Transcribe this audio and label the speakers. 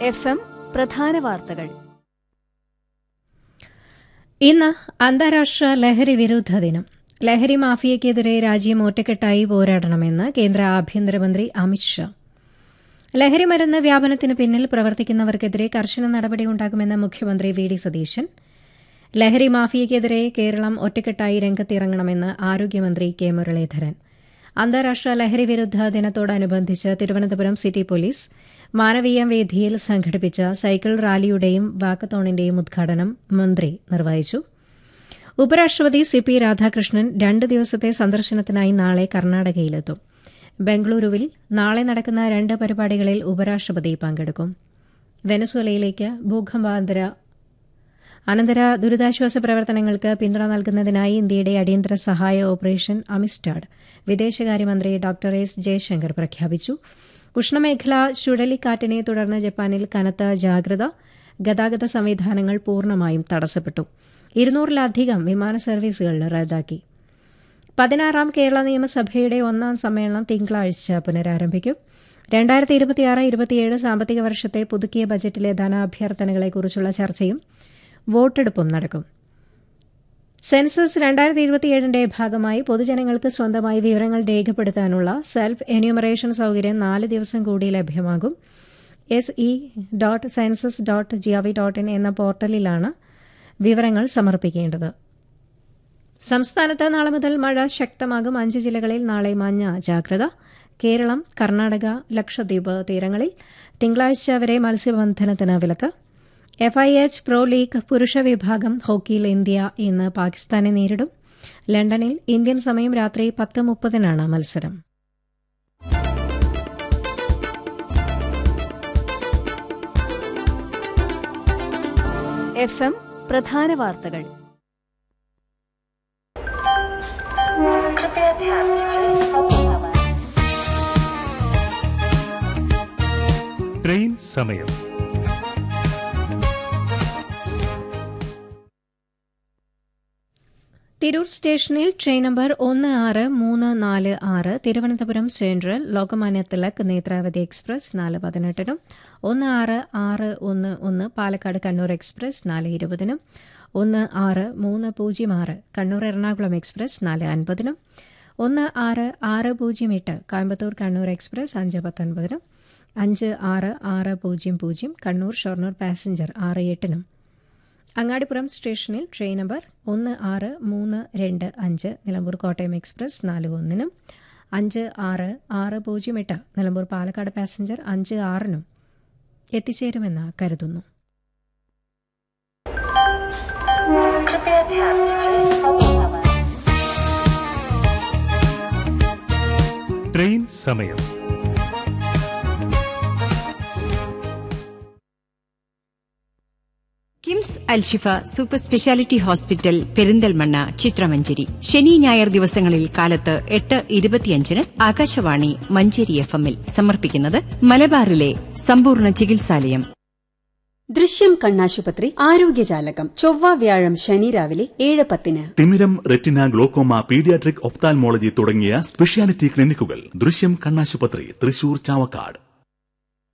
Speaker 1: F M പ്രധാന വാർത്തകൾ
Speaker 2: ഇന്ന് അന്താരാഷ്ട്ര ലഹരി വിരുദ്ധ ദിനം ലഹരി മാഫിയയ്ക്കെതിരെ രാജ്യം ഒറ്റക്കെട്ടായി പോരാടണമെന്ന് കേന്ദ്ര ആഭ്യന്തരമന്ത്രി അമിത്ഷാ ലഹരി മരുന്ന് വ്യാപനത്തിന് പിന്നിൽ പ്രവർത്തിക്കുന്നവർക്കെതിരെ കർശന നടപടിയുണ്ടാകുമെന്ന് മുഖ്യമന്ത്രി വി ഡി സതീശൻ ലഹരി മാഫിയയ്ക്കെതിരെ കേരളം ഒറ്റക്കെട്ടായി രംഗത്തിറങ്ങണമെന്ന് ആരോഗ്യമന്ത്രി കെ മുരളീധരൻ അന്താരാഷ്ട്ര ലഹരി വിരുദ്ധ ദിനത്തോടനുബന്ധിച്ച് തിരുവനന്തപുരം സിറ്റി പോലീസ് മാനവീയ വേദിയിൽ സംഘടിപ്പിച്ച സൈക്കിൾ റാലിയുടെയും വാക്കത്തോണിന്റെയും ഉദ്ഘാടനം മന്ത്രി നിർവഹിച്ചു ഉപരാഷ്ട്രപതി സി പി രാധാകൃഷ്ണൻ രണ്ട് ദിവസത്തെ സന്ദർശനത്തിനായി നാളെ കർണാടകയിലെത്തും ബംഗളൂരുവിൽ നാളെ നടക്കുന്ന രണ്ട് പരിപാടികളിൽ ഉപരാഷ്ട്രപതി പങ്കെടുക്കും വെനസ്വലയിലേക്ക് ഭൂകമ്പാന്തര അനന്തര ദുരിതാശ്വാസ പ്രവർത്തനങ്ങൾക്ക് പിന്തുണ നൽകുന്നതിനായി ഇന്ത്യയുടെ അടിയന്തര സഹായ ഓപ്പറേഷൻ അമിസ്റ്റാഡ് വിദേശകാര്യമന്ത്രി ഡോക്ടർ എസ് ജയശങ്കർ പ്രഖ്യാപിച്ചു ഉഷ്ണമേഖല ചുഴലിക്കാറ്റിനെ തുടർന്ന് ജപ്പാനിൽ കനത്ത ജാഗ്രത ഗതാഗത സംവിധാനങ്ങൾ പൂർണ്ണമായും തടസ്സപ്പെട്ടു ഇരുന്നൂറിലധികം വിമാന സർവീസുകൾ റദ്ദാക്കി പതിനാറാം കേരള നിയമസഭയുടെ ഒന്നാം സമ്മേളനം തിങ്കളാഴ്ച പുനരാരംഭിക്കും രണ്ടായിരത്തി ഇരുപത്തിയാറ് ഇരുപത്തിയേഴ് സാമ്പത്തിക വർഷത്തെ പുതുക്കിയ ബജറ്റിലെ ധനാഭ്യർത്ഥനകളെക്കുറിച്ചുള്ള ചർച്ചയും വോട്ടെടുപ്പും നടക്കും സെൻസസ് രണ്ടായിരത്തി ഇരുപത്തിയേഴിന്റെ ഭാഗമായി പൊതുജനങ്ങൾക്ക് സ്വന്തമായി വിവരങ്ങൾ രേഖപ്പെടുത്താനുള്ള സെൽഫ് എന്യൂമറേഷൻ സൌകര്യം നാല് ദിവസം കൂടി ലഭ്യമാകും S E dot census dot G O V dot in എന്ന പോർട്ടലിലാണ് വിവരങ്ങൾ സമർപ്പിക്കേണ്ടത് സംസ്ഥാനത്ത് നാളെ മുതൽ മഴ ശക്തമാകും അഞ്ച് ജില്ലകളിൽ നാളെ മഞ്ഞ ജാഗ്രത കേരളം കർണാടക ലക്ഷദ്വീപ് തീരങ്ങളിൽ തിങ്കളാഴ്ച വരെ മത്സ്യബന്ധനത്തിന് വിലക്ക് F I H pro league പുരുഷ വിഭാഗം ഹോക്കിയിൽ ഇന്ത്യ ഇന്ന് പാകിസ്ഥാനെ നേരിടും ലണ്ടനിൽ ഇന്ത്യൻ സമയം രാത്രി പത്ത് മുപ്പതിനാണ് മത്സരം
Speaker 1: എഫ് എം പ്രധാന വാർത്തകൾ
Speaker 3: ട്രെയിൻ സമയം
Speaker 2: തിരൂർ സ്റ്റേഷനിൽ ട്രെയിൻ നമ്പർ ഒന്ന് ആറ് മൂന്ന് നാല് ആറ് തിരുവനന്തപുരം സെൻട്രൽ ലോകമാന്യ തിലക് നേത്രാവതി എക്സ്പ്രസ് നാല് പതിനെട്ടിനും ഒന്ന് ആറ് ആറ് ഒന്ന് ഒന്ന് പാലക്കാട് കണ്ണൂർ എക്സ്പ്രസ് നാല് ഇരുപതിനും ഒന്ന് ആറ് മൂന്ന് പൂജ്യം ആറ് കണ്ണൂർ എറണാകുളം എക്സ്പ്രസ് നാല് അൻപതിനും ഒന്ന് ആറ് ആറ് പൂജ്യം എട്ട് കോയമ്പത്തൂർ കണ്ണൂർ എക്സ്പ്രസ് അഞ്ച് പത്തൊൻപതിനും അഞ്ച് ആറ് ആറ് പൂജ്യം പൂജ്യം കണ്ണൂർ ഷൊർണൂർ പാസഞ്ചർ ആറ് എട്ടിനും അങ്ങാടിപ്പുറം സ്റ്റേഷനിൽ ട്രെയിൻ നമ്പർ ഒന്ന് ആറ് മൂന്ന് രണ്ട് അഞ്ച് നിലമ്പൂർ കോട്ടയം എക്സ്പ്രസ് നാല് ഒന്നിനും അഞ്ച് ആറ് ആറ് പൂജ്യം എട്ട് നിലമ്പൂർ പാലക്കാട് പാസഞ്ചർ അഞ്ച് ആറിനും എത്തിച്ചേരുമെന്ന് കരുതുന്നു
Speaker 3: ട്രെയിൻ സമയം
Speaker 4: KIMS Alshifa super speciality hospital Perinthalmanna ചിത്രമഞ്ചേരി ശനി ഞായർ ദിവസങ്ങളിൽ കാലത്ത് എട്ട് ഇരുപത്തിയഞ്ചിന് ആകാശവാണി മഞ്ചേരി എഫ് എമ്മിൽ സമർപ്പിക്കുന്നത് മലബാറിലെ സമ്പൂർണ്ണ ചികിത്സാലയം
Speaker 5: ദൃശ്യം കണ്ണാശുപത്രി ആരോഗ്യജാലകം ചൊവ്വ വ്യാഴം ശനി രാവിലെ ഏഴ് പത്തിന്
Speaker 6: തിമിരം റെറ്റിന ഗ്ലോക്കോമ പീഡിയാട്രിക് ഒഫ്താൽമോളജി തുടങ്ങിയ സ്പെഷ്യാലിറ്റി ക്ലിനിക്കുകൾ ദൃശ്യം കണ്ണാശുപത്രി തൃശൂർ ചാവക്കാട്